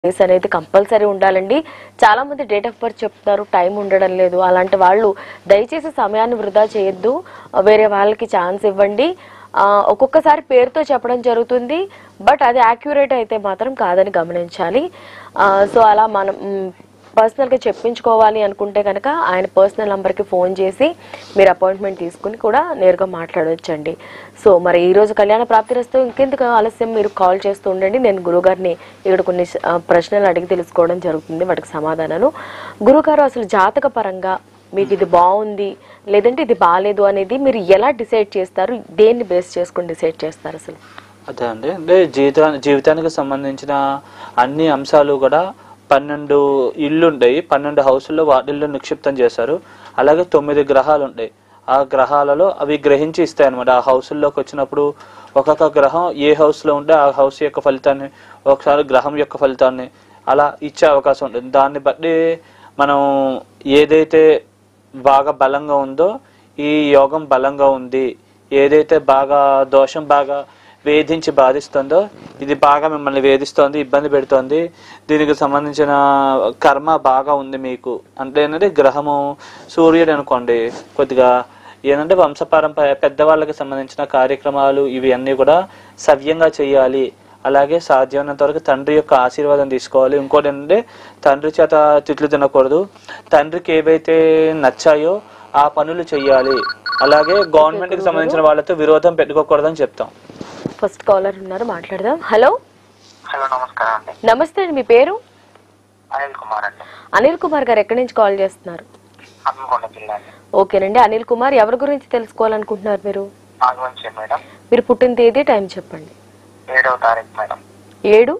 Days అనేది compulsory ఉండాలండి చాలా మంది డేట్ ఆఫ్ బర్త్ చెప్తారు టైం ఉండడం లేదు అలాంటి వాళ్ళు దయచేసి సమయాన్ని వృధా చేయొద్దు వేరే వాళ్ళకి ఛాన్స్ ఇవ్వండి ఆ, ఒక్కొక్కసారి పేరుతో చెప్పడం జరుగుతుంది బట్ అది యాక్యురేట్ అయితే మాత్రం కాదని గమనించాలి ఆ, సో అలా మనం మ్, పర్సనల్గా చెప్పించుకోవాలి అనుకుంటే కనుక ఆయన పర్సనల్ నంబర్కి ఫోన్ చేసి మీరు అపాయింట్మెంట్ తీసుకుని కూడా నేరుగా మాట్లాడవచ్చండి సో మరి ఈ రోజు కళ్యాణ ప్రాప్తి రస్తూ ఇంకెందుకు ఆలస్యం మీరు కాల్ చేస్తూ ఉండండి నేను గురుగారిని ఇక్కడ కొన్ని ఆ, ప్రశ్నలు అడిగి తెలుసుకోవడం జరుగుతుంది వాటికి సమాధానాలు గురుగారు అసలు జాతక పరంగా మీకు ఇది బాగుంది లేదంటే ఇది బాగాలేదు అనేది మీరు ఎలా డిసైడ్ చేస్తారు దేన్ని బేస్ చేసుకొని డిసైడ్ చేస్తారు అసలు అదే అండి అంటే జీవితా జీవితానికి సంబంధించిన అన్ని అంశాలు కూడా పన్నెండు ఇల్లు ఉంటాయి పన్నెండు హౌసుల్లో వాటిల్లో నిక్షిప్తం చేశారు అలాగే తొమ్మిది గ్రహాలు ఉంటాయి ఆ గ్రహాలలో అవి గ్రహించి ఇస్తాయి అనమాట ఆ హౌసుల్లోకి వచ్చినప్పుడు ఒక్కొక్క గ్రహం ఏ హౌస్లో ఉంటే ఆ హౌస్ యొక్క ఫలితాన్ని ఒకసారి గ్రహం యొక్క ఫలితాన్ని అలా ఇచ్చే అవకాశం ఉంటుంది దాన్ని బట్టి మనం ఏదైతే బాగా బలంగా ఉందో ఈ యోగం బలంగా ఉంది ఏదైతే బాగా దోషం బాగా వేధించి బాధిస్తుందో ఇది బాగా మిమ్మల్ని వేధిస్తోంది ఇబ్బంది పెడుతోంది దీనికి సంబంధించిన కర్మ బాగా ఉంది మీకు అంటే ఏంటంటే గ్రహము సూర్యుడు అనుకోండి కొద్దిగా ఏంటంటే వంశపారంపర్య పెద్దవాళ్ళకి సంబంధించిన కార్యక్రమాలు ఇవి అన్నీ కూడా సవ్యంగా చేయాలి అలాగే సాధ్యమైనంత వరకు తండ్రి యొక్క ఆశీర్వాదం తీసుకోవాలి ఇంకోటి ఏంటంటే తండ్రి చేత తిట్లు తినకూడదు తండ్రికి ఏవైతే నచ్చాయో ఆ పనులు చేయాలి అలాగే గవర్నమెంట్ కి సంబంధించిన వాళ్ళతో విరోధం పెట్టుకోకూడదని చెప్తాం ఫస్ట్ కాలర్ ఉన్నారు మాట్లాడదాం హలో హలో నమస్కారం అండి నమస్తే అండి మీ పేరు అనిల్ కుమార్ అండి అనిల్ కుమార్ గారు ఎక్కడి నుంచి కాల్ చేస్తున్నారు హన్మకొండ జిల్లా అండి ఓకేనండి అనిల్ కుమార్ ఎవరి గురించి తెలుసుకోవాలనుకుంటున్నారు మీరు ఆగమంచి మేడం మీరు పుట్టిన తేదీ టైం చెప్పండి ఏడవ తారీఖు మేడం ఏడు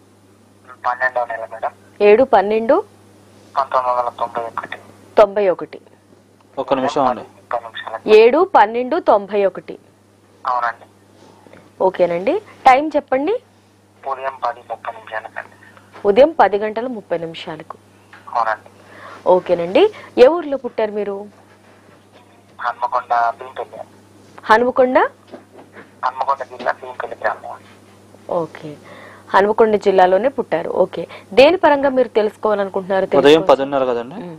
పన్నెండవ నెల మేడం ఏడు పన్నెండు పంతొమ్మిది వందల తొంభై ఒకటి తొంభై ఒకటి ఒక్క నిమిషం అండి ముప్పై నిమిషాలు ఏడు పన్నెండు తొంభై ఒకటి అవునండి ఓకేనండి టైం చెప్పండి ఉదయం పది ముప్పై నిమిషాలకండి ఉదయం పది గంటల ముప్పై నిమిషాలకు అవునండి ఓకేనండి ఏ ఊర్లో పుట్టారు మీరు హన్మకొండ భీంపల్లి హనుమకొండ హన్మకొండ జిల్లా భీంపల్లి గ్రామం ఓకే హనుమకొండ జిల్లాలోనే పుట్టారు ఓకే దేని పరంగా మీరు తెలుసుకోవాలనుకుంటున్నారు ఉదయం తెలుసుకో- పదిన్నర కదండి ఉమ్.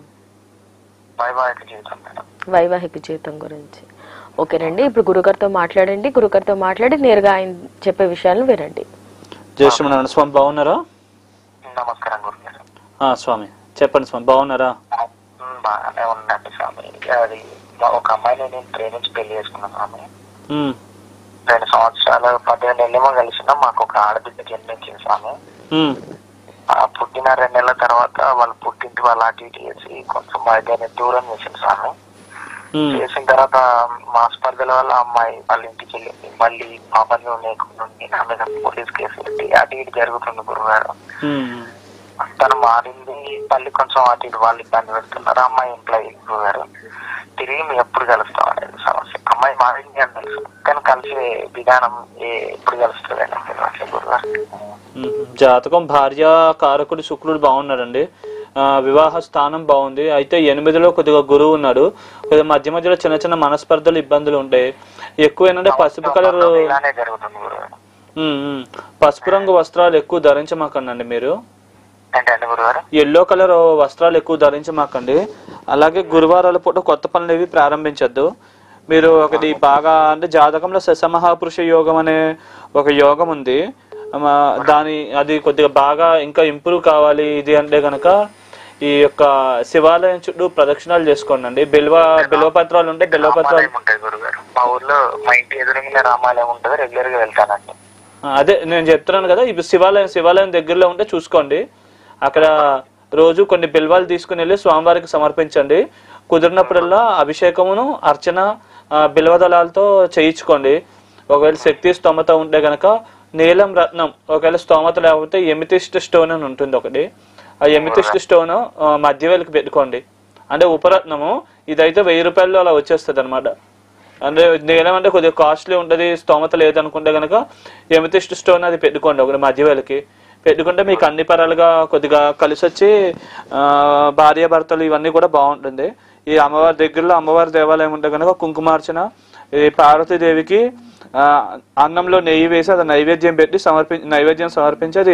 వైవాహిక జీవితం మేడం వైవాహిక జీవితం గురించి ఓకేనండి ఇప్పుడు గురుగారితో మాట్లాడండి గురుగారితో మాట్లాడి నేరుగా ఆయన చెప్పే విషయాలను వినండి జయ శ్రీమన్నారాయణ స్వామి బాగున్నారా నమస్కారం గురుగారు ఆ, స్వామి చెప్పండి స్వామి బాగున్నారా ఉమ్, బాగానే ఉందండి స్వామి అది మా ఒక అమ్మాయిని నేను ప్రేమించి పెళ్లి చేసుకున్నాను స్వామి ఉమ్, రెండు సంవత్సరాలు పదిహేను నెలలేమో కలిసిన మాకు ఒక ఆడబిడ్డ జన్మించింది స్వామి ఉమ్, ఆ పుట్టిన రెండు నెలల తర్వాత వాళ్ళు పుట్టింటి వాళ్ళు అటు ఇటు చేసి కొంచెం మధ్యాహ్నం దూరం చేసింది స్వామి ఉమ్, చేసిన తర్వాత మా స్పర్ధల వల్ల అమ్మాయి వాళ్ళ ఇంటికి వెళ్ళింది మళ్ళీ పాపంలో లేకుండా నా మీద పోలీస్ కేసు పెట్టి అటు ఇటు జరుగుతుంది గురుగారు ఉమ్, తను మారింది మళ్ళీ కొంచెం అటు ఇటు వాళ్ళు ఇబ్బంది పెడుతున్నారు అమ్మాయి ఇంట్లో గురుగారు తిరిగి మేము ఎప్పుడు కలుస్తాం అనేది సమస్య అమ్మాయి మారింది అని తెలుసు కానీ కలిసే విధానం ఏ- ఎప్పుడు కలుస్తుంది అని తెలియట్లేదు గురుగారు ఉమ్. జాతకం భార్య కారకుడు శుక్రుడు బాగున్నాడండి ఆ, వివాహ స్థానం బాగుంది అయితే ఎనిమిదిలో కొద్దిగా గురువు ఉన్నాడు కొద్దిగా మధ్య మధ్యలో చిన్న చిన్న మనస్పర్ధలు ఇబ్బందులు ఉంటాయి ఎక్కువ ఏంటంటే పసుపు కలర్ ఇలానే జరుగుతుంది గురుగారు ఉమ్, ఉమ్. పసుపు రంగు వస్త్రాలు ఎక్కువ ధరించమాకండి మీరు ఏంటండి గురుగారు ఎల్లో కలర్ వస్త్రాలు ఎక్కువ ధరించమాకండి అలాగే గురువారాల పూట కొత్త పనులు ఏవి ప్రారంభించద్దు మీరు ఒకటి బాగా అంటే జాతకంలో ససమహాపురుష యోగం అనే ఒక యోగం ఉంది ఆ, దాని అది కొద్దిగా బాగా ఇంకా ఇంప్రూవ్ కావాలి ఇది అంటే గనక ఈ యొక్క శివాలయం చుట్టూ ప్రదక్షిణాలు చేసుకోండి అండి బిల్వ బిల్వ పత్రాలు ఉంటే బిల్వ పత్రాలు రామాలయం ఉంటుంది గురుగారు మా ఊర్లో మా ఇంటి ఎదురుగా రామాలయం ఉంటుంది రెగ్యులర్ గా వెళ్తానండి ఆ, అదే నేను చెప్తున్నాను కదా ఇప్పుడు శివాలయం శివాలయం దగ్గరలో ఉంటే చూసుకోండి అక్కడ రోజు కొన్ని బిల్వాలు తీసుకుని వెళ్ళి స్వామివారికి సమర్పించండి కుదిరినప్పుడల్లా అభిషేకమును అర్చన ఆ, బిల్వదళాలతో చేయించుకోండి ఒకవేళ శక్తి స్తోమత ఉంటే గనక నీలం రత్నం ఒకవేళ స్తోమత లేకపోతే ఎమితిస్ట్ స్టోన్ అని ఉంటుంది ఒకటి ఆ ఎమితిస్ట్ స్టోన్ మధ్యవేలకు పెట్టుకోండి అంటే ఉపరత్నము ఇదైతే వెయ్యి రూపాయల్లో అలా వచ్చేస్తుంది అనమాట అంటే నీలం అంటే కొద్దిగా కాస్ట్లీ ఉంటుంది స్తోమత లేదనుకుంటే కనుక ఎమితిస్ట్ స్టోన్ అది పెట్టుకోండి ఒకటి మధ్యవేలకి పెట్టుకుంటే మీకు అన్ని పరాలుగా కొద్దిగా కలిసి వచ్చి ఆ, భార్యాభర్తలు ఇవన్నీ కూడా బాగుంటుంది ఈ అమ్మవారి దగ్గరలో అమ్మవారి దేవాలయం ఉంటే కనుక కుంకుమార్చన ఈ పార్వతీదేవికి ఆ, అన్నంలో నెయ్యి వేసి అది నైవేద్యం పెట్టి సమర్పి నైవేద్యం సమర్పించి అది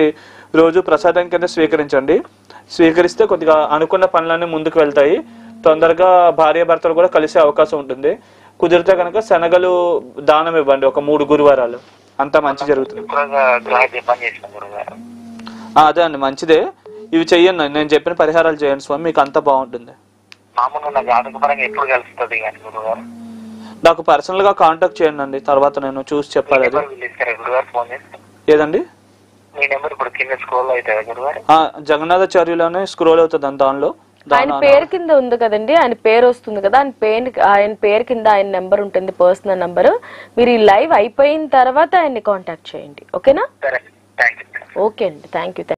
రోజు ప్రసాదం కింద స్వీకరించండి స్వీకరిస్తే కొద్దిగా అనుకున్న పనులన్నీ ముందుకు వెళ్తాయి తొందరగా భార్యాభర్తలు కూడా కలిసే అవకాశం ఉంటుంది కుదిరితే కనుక శనగలు దానం ఇవ్వండి ఒక మూడు గురువారాలు అంతా మంచి జరుగుతుంది ఎక్కువగా గ్రహ దీపం చేసిన గురుగారు ఆ, అదే అండి మంచిదే ఇవి చెయ్యండి నేను చెప్పిన పరిహారాలు చేయండి స్వామి మీకు అంతా బాగుంటుంది మామూలుగా నా జాతక పరంగా ఎప్పుడు కలుస్తుంది కానీ గురుగారు నాకు పర్సనల్ గా కాంటాక్ట్ చేయండి అండి తర్వాత నేను చూసి చెప్పాలి అది నెంబర్ వీళ్ళు ఇస్తారా గురుగారు ఫోన్ చేస్తే ఏదండి మీ నెంబర్ ఇప్పుడు కింద స్క్రోల్ అవుతుంది గురుగారు ఆ, జగన్నాథాచార్యులోనే స్క్రోల్ అవుతుంది అండి దానిలో ఆయన పేరు కింద ఉంది కదండి ఆయన పేరు వస్తుంది కదా ఆయన పేరు ఆయన పేరు కింద ఆయన నెంబర్ ఉంటుంది పర్సనల్ నెంబర్ మీరు ఈ లైవ్ అయిపోయిన తర్వాత ఆయన్ని కాంటాక్ట్ చేయండి ఓకేనా సరే థ్యాంక్ యూ ఓకే అండి థ్యాంక్ యూ